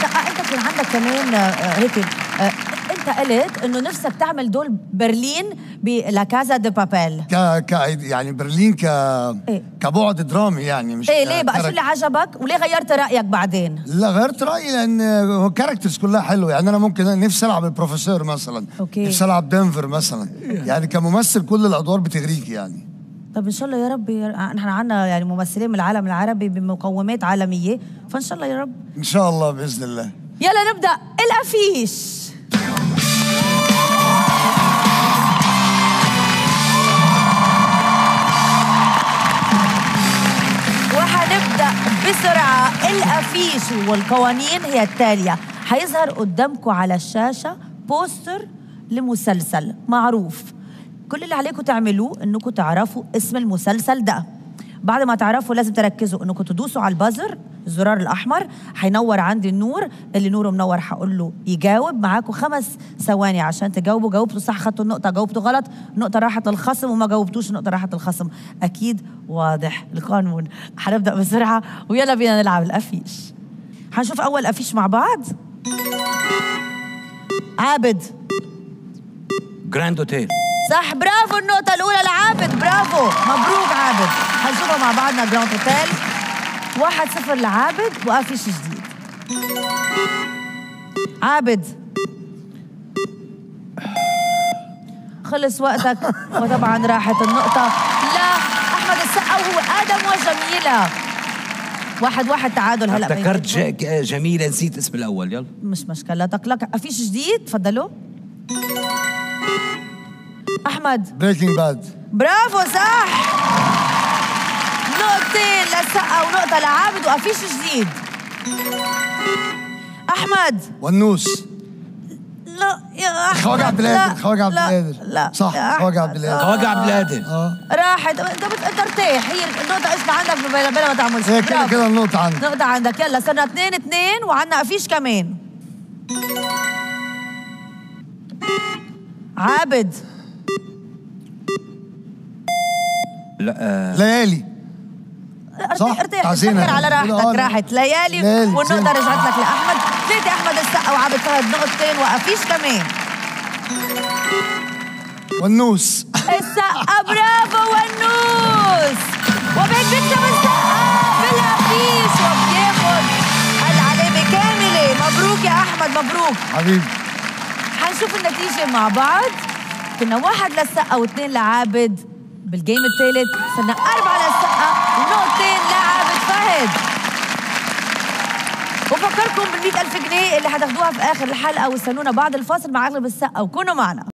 السقا انت كان عندك كمان آه، هيك آه، انت قلت انه نفسك تعمل دول برلين بلا كازا دي بابيل ك ك يعني برلين ك إيه. كبعد درامي يعني مش ايه ك- ليه بقى شو كارك- اللي عجبك وليه غيرت رايك بعدين لا غيرت رايي لان الكاركترز كلها حلوه يعني انا ممكن نفسي العب البروفيسور مثلا أوكي. نفسي العب دنفر مثلا يعني كممثل كل الادوار بتغريك يعني طب ان شاء الله يا رب يا- نحن عنا يعني ممثلين من العالم العربي بمقومات عالميه فان شاء الله يا رب ان شاء الله باذن الله يلا نبدا الافيش وحنبدا بسرعه الافيش والقوانين هي التاليه حيظهر قدامكم على الشاشه بوستر لمسلسل معروف كل اللي عليكم تعملوه انكم تعرفوا اسم المسلسل ده بعد ما تعرفوا لازم تركزوا انكم تدوسوا على البازر الزرار الاحمر حينور عندي النور اللي نوره منور حقول له يجاوب معاكم خمس ثواني عشان تجاوبوا جاوبتوا صح خدتوا النقطه جاوبتوا غلط نقطه راحت للخصم وما جاوبتوش نقطه راحت للخصم اكيد واضح القانون حنبدا بسرعه ويلا بينا نلعب الافيش حنشوف اول افيش مع بعض عابد جراند اوتيل صح برافو النقطة الأولى لعابد برافو مبروك عابد هنشوفها مع بعضنا جراند اوتيل واحد صفر لعابد وقافش جديد عابد خلص وقتك وطبعا راحت النقطة لا أحمد السقا وهو آدم وجميلة واحد واحد تعادل هلا افتكرت بيناتكم. ج- جميله نسيت اسم الاول يلا مش مشكلة تقلق أفيش جديد تفضلوا أحمد بريكنج باد برافو صح نقطتين للسقا ونقطة لعابد وقفيش جديد أحمد والنوس لا يا أحمد خواجة عبد لا، القادر خواجة عبد لا، القادر لا صح يا خواجة أحمد. عبد القادر خواجه عبد القادر اه راحت انت بت- انت ارتاح هي النقطة اسمها عندك بلا بلا ما تعملش هي كده برافو. كده النقطة عندي نقطة عندك يلا صرنا اثنين اثنين وعنا قفيش كمان عابد لا آه ليالي صح، ارتاح ارتاح عزينا. فكر على كده راحتك آه. راحت ليالي ليالي، والنقطة زين. رجعت لك لأحمد ثلاثة أحمد السقا وعابد فهد نقطتين وقفيش كمان والنوس السقا برافو والنوس وبيك بيكسب السقا بالقفيش وبياخد العلامة كاملة مبروك يا أحمد مبروك حبيبي حنشوف النتيجة مع بعض كنا واحد للسقا واثنين لعابد بالجيم الثالث صرنا أربعة للسقا ونقطتين لعابد فهد وفكركم بال ألف جنيه اللي حتاخدوها في آخر الحلقة واستنونا بعد الفاصل مع أغلب السقا وكونوا معنا